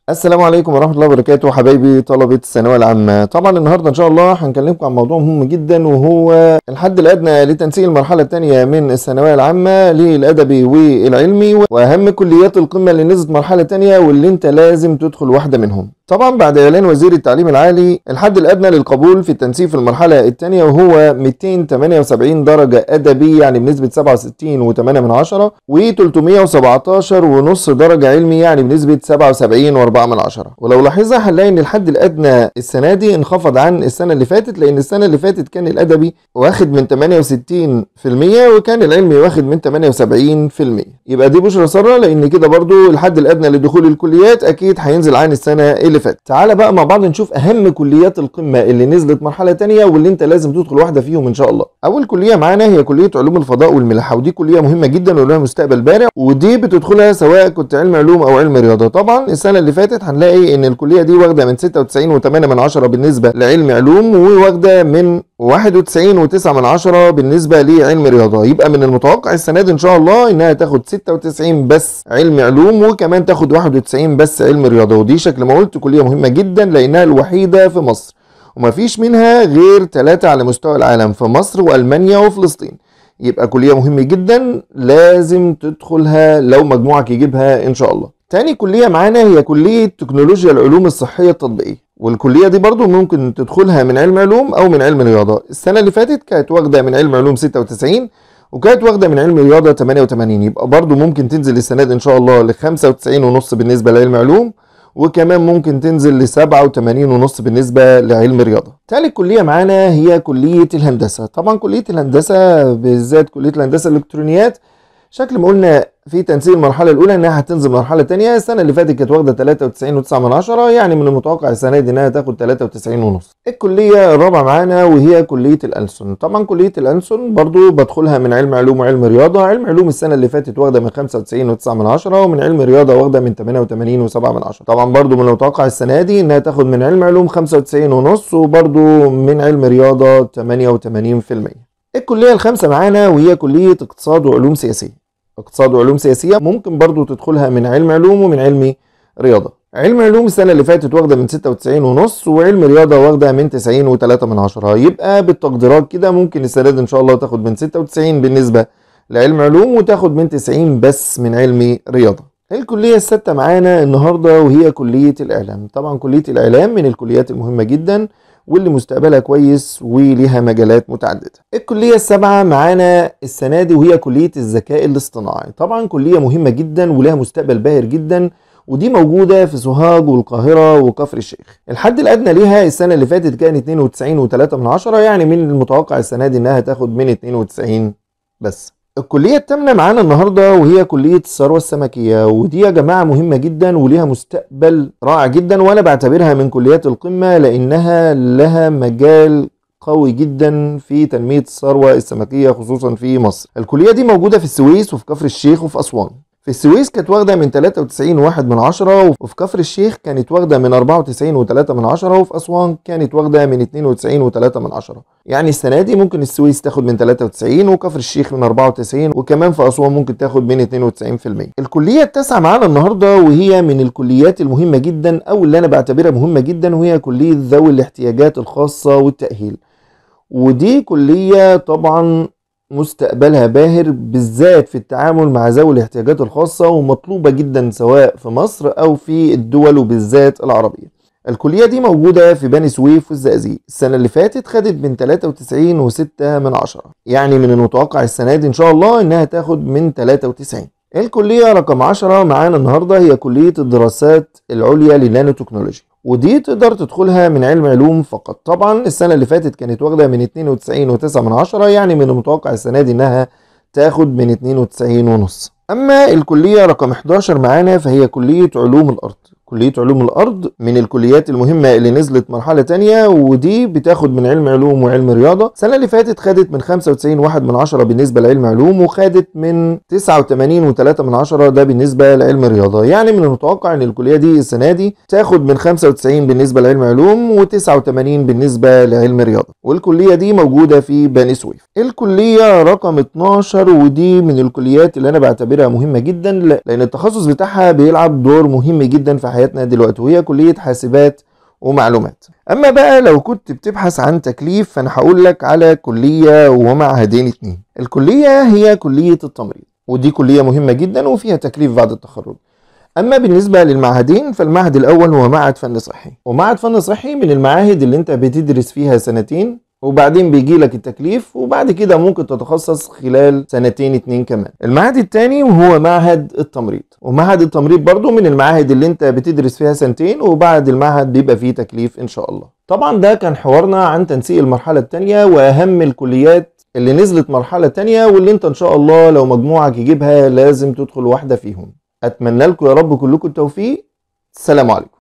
السلام عليكم ورحمة الله وبركاته حبايبي طلبة الثانوية العامة طبعا النهاردة إن شاء الله هنكلمكم عن موضوع مهم جدا وهو الحد الأدنى لتنسيق المرحلة الثانية من الثانوية العامة للأدبي والعلمي وأهم كليات القمة اللي نزلت مرحلة تانية واللي أنت لازم تدخل واحدة منهم طبعا بعد اعلان وزير التعليم العالي الحد الادنى للقبول في التنسيق في المرحله الثانيه وهو 278 درجه ادبي يعني بنسبه 67 و8 من عشرة و317 ونص درجه علمي يعني بنسبه 77 و4 من عشرة ولو لاحظنا هنلاقي ان الحد الادنى السنه دي انخفض عن السنه اللي فاتت لان السنه اللي فاتت كان الادبي واخد من 68% وكان العلمي واخد من 78% يبقى دي بشرى ساره لان كده برضو الحد الادنى لدخول الكليات اكيد هينزل عن السنه اللي فاتت تعالى بقى مع بعض نشوف اهم كليات القمه اللي نزلت مرحله تانية واللي انت لازم تدخل واحده فيهم ان شاء الله اول كليه معانا هي كليه علوم الفضاء والملاحه ودي كليه مهمه جدا ولها مستقبل بارع ودي بتدخلها سواء كنت علم علوم او علم رياضه طبعا السنه اللي فاتت هنلاقي ان الكليه دي واخده من 96.8 من عشرة بالنسبه لعلم علوم وواخده من 91.9 من عشرة بالنسبة لعلم رياضة يبقى من المتوقع السنة دي إن شاء الله إنها تاخد 96 بس علم علوم وكمان تاخد 91 بس علم رياضة ودي شكل ما قلت كلية مهمة جدا لأنها الوحيدة في مصر ومفيش منها غير ثلاثة على مستوى العالم في مصر وألمانيا وفلسطين يبقى كلية مهمة جدا لازم تدخلها لو مجموعك يجيبها إن شاء الله تاني كلية معانا هي كلية تكنولوجيا العلوم الصحية التطبيقية والكلية دي برضو ممكن تدخلها من علم علوم أو من علم رياضة السنة اللي فاتت كانت واخدة من علم علوم 96 وكانت واخدة من علم رياضة 88 يبقى برضو ممكن تنزل السنة دي إن شاء الله ل 95 ونص بالنسبة لعلم علوم وكمان ممكن تنزل ل 87 ونص بالنسبة لعلم رياضة تالت كلية معانا هي كلية الهندسة طبعا كلية الهندسة بالذات كلية الهندسة الإلكترونيات شكل ما قلنا في تنسيق المرحلة الأولى إنها هتنزل مرحلة تانية السنة اللي فاتت كانت واخدة 93.9 من عشرة يعني من المتوقع السنة دي إنها تاخد 93 ونص. الكلية الرابعة معانا وهي كلية الألسن، طبعا كلية الألسن برضو بدخلها من علم علوم وعلم رياضة، علم علوم السنة اللي فاتت واخدة من 95.9 من عشرة ومن علم رياضة واخدة من 88.7 من عشرة. طبعا برضو من المتوقع السنة دي إنها تاخد من علم علوم 95 ونص وبرضو من علم رياضة 88%. الكلية الخامسة معانا وهي كلية اقتصاد وعلوم سياسية. اقتصاد وعلوم سياسية ممكن برضو تدخلها من علم علوم ومن علم رياضة علم علوم السنة اللي فاتت واخدة من 96 ونص وعلم رياضة واخدة من 90 و3 من عشرة يبقى بالتقديرات كده ممكن السنة دي إن شاء الله تاخد من 96 بالنسبة لعلم علوم وتاخد من 90 بس من علم رياضة الكلية الستة معانا النهاردة وهي كلية الإعلام طبعا كلية الإعلام من الكليات المهمة جدا واللي مستقبلها كويس وليها مجالات متعدده. الكليه السابعه معانا السنه دي وهي كليه الذكاء الاصطناعي، طبعا كليه مهمه جدا ولها مستقبل باهر جدا ودي موجودة في سوهاج والقاهرة وكفر الشيخ. الحد الأدنى ليها السنة اللي فاتت كان 92.3 من عشرة يعني من المتوقع السنة دي إنها تاخد من 92 بس. الكلية التامنة معانا النهاردة وهي كلية الثروة السمكية ودي يا جماعة مهمة جدا وليها مستقبل رائع جدا وأنا بعتبرها من كليات القمة لأنها لها مجال قوي جدا في تنمية الثروة السمكية خصوصا في مصر الكلية دي موجودة في السويس وفي كفر الشيخ وفي أسوان في السويس كانت واخدة من 93 واحد من عشرة وفي كفر الشيخ كانت واخدة من 94 وتلاتة من عشرة وفي أسوان كانت واخدة من 92 وتلاتة من عشرة يعني السنة دي ممكن السويس تاخد من 93 وكفر الشيخ من 94 وكمان في أسوان ممكن تاخد من 92% الكلية التاسعة معانا النهاردة وهي من الكليات المهمة جدا أو اللي أنا بعتبرها مهمة جدا وهي كلية ذوي الاحتياجات الخاصة والتأهيل ودي كلية طبعا مستقبلها باهر بالذات في التعامل مع ذوي الاحتياجات الخاصة ومطلوبة جدا سواء في مصر أو في الدول وبالذات العربية الكلية دي موجودة في بني سويف والزقازيق السنة اللي فاتت خدت من 93 و6 من عشرة يعني من المتوقع السنة دي إن شاء الله إنها تاخد من 93 الكلية رقم 10 معانا النهاردة هي كلية الدراسات العليا للنانو تكنولوجي ودي تقدر تدخلها من علم علوم فقط طبعا السنة اللي فاتت كانت واخدة من 92 و9 من عشرة يعني من المتوقع السنة دي انها تاخد من 92 ونص اما الكلية رقم 11 معانا فهي كلية علوم الارض كلية علوم الأرض من الكليات المهمة اللي نزلت مرحلة تانية ودي بتاخد من علم علوم وعلم رياضة السنة اللي فاتت خدت من 95 واحد من عشرة بالنسبة لعلم علوم وخدت من 89 وتلاتة من عشرة ده بالنسبة لعلم رياضة يعني من المتوقع ان الكلية دي السنة دي تاخد من 95 بالنسبة لعلم علوم و89 بالنسبة لعلم رياضة والكلية دي موجودة في بني سويف الكلية رقم 12 ودي من الكليات اللي انا بعتبرها مهمة جدا لان التخصص بتاعها بيلعب دور مهم جدا في حياة حياتنا دلوقتي وهي كلية حاسبات ومعلومات اما بقى لو كنت بتبحث عن تكليف فانا هقول لك على كلية ومعهدين اتنين الكلية هي كلية التمريض ودي كلية مهمة جدا وفيها تكليف بعد التخرج اما بالنسبة للمعهدين فالمعهد الاول هو معهد فن صحي ومعهد فن صحي من المعاهد اللي انت بتدرس فيها سنتين وبعدين بيجي لك التكليف وبعد كده ممكن تتخصص خلال سنتين اتنين كمان المعهد التاني وهو معهد التمريض ومعهد التمريض برضو من المعاهد اللي انت بتدرس فيها سنتين وبعد المعهد بيبقى فيه تكليف ان شاء الله طبعا ده كان حوارنا عن تنسيق المرحلة التانية واهم الكليات اللي نزلت مرحلة تانية واللي انت ان شاء الله لو مجموعك يجيبها لازم تدخل واحدة فيهم اتمنى لكم يا رب كلكم التوفيق السلام عليكم